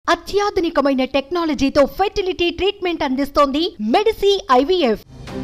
అత్యాధునికమైన టెక్నాలజీతో fertility treatment అందిస్తోంది మెడిసి ఐవీఎఫ్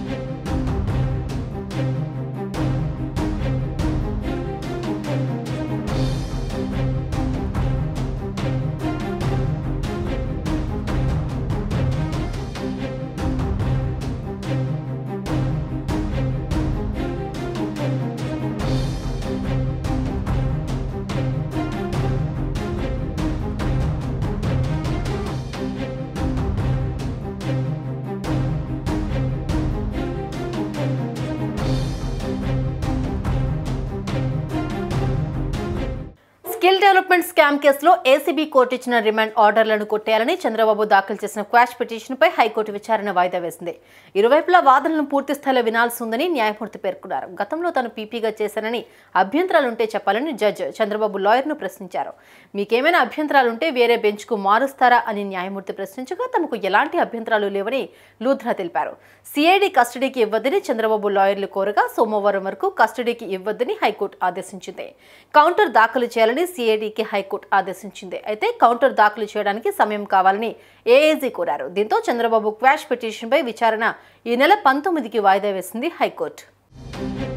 స్కిల్ డెవలప్మెంట్ స్కామ్ కేసులో ఏసీబీ కోర్టు ఇచ్చిన రిమాండ్ ఆర్డర్లను కొట్టేయాలని చంద్రబాబు దాఖలు చేసిన క్వాష్ పిటిషన్పై హైకోర్టు విచారణ వాయిదా వేసింది ఇరువైపులా వాదనలను పూర్తి స్థాయిలో వినాల్సి ఉందని న్యాయమూర్తి పేర్కొన్నారు గతంలో తాను పీపీగా చేశానని అభ్యంతరాలుంటే చెప్పాలని జడ్జ్ చంద్రబాబు లాయర్ను ప్రశ్నించారు మీకేమైనా అభ్యంతరాలుంటే వేరే బెంచ్కు మారుస్తారా అని న్యాయమూర్తి ప్రశ్నించగా తమకు ఎలాంటి అభ్యంతరాలు లేవని లూథ్రా తెలిపారు సిఐడి కస్టడీకి ఇవ్వద్దని చంద్రబాబు లాయర్లు కోరగా సోమవారం వరకు కస్టడీకి ఇవ్వద్దని హైకోర్టు ఆదేశించింది కౌంటర్ దాఖలు చేయాలని సిఐడికి హైకోర్టు ఆదేశించింది అయితే కౌంటర్ దాఖలు చేయడానికి సమయం కావాలని ఏఏజీ కోరారు దీంతో చంద్రబాబు క్వాష్ పిటిషన్పై విచారణ ఈ నెల పంతొమ్మిదికి వాయిదా వేసింది హైకోర్టు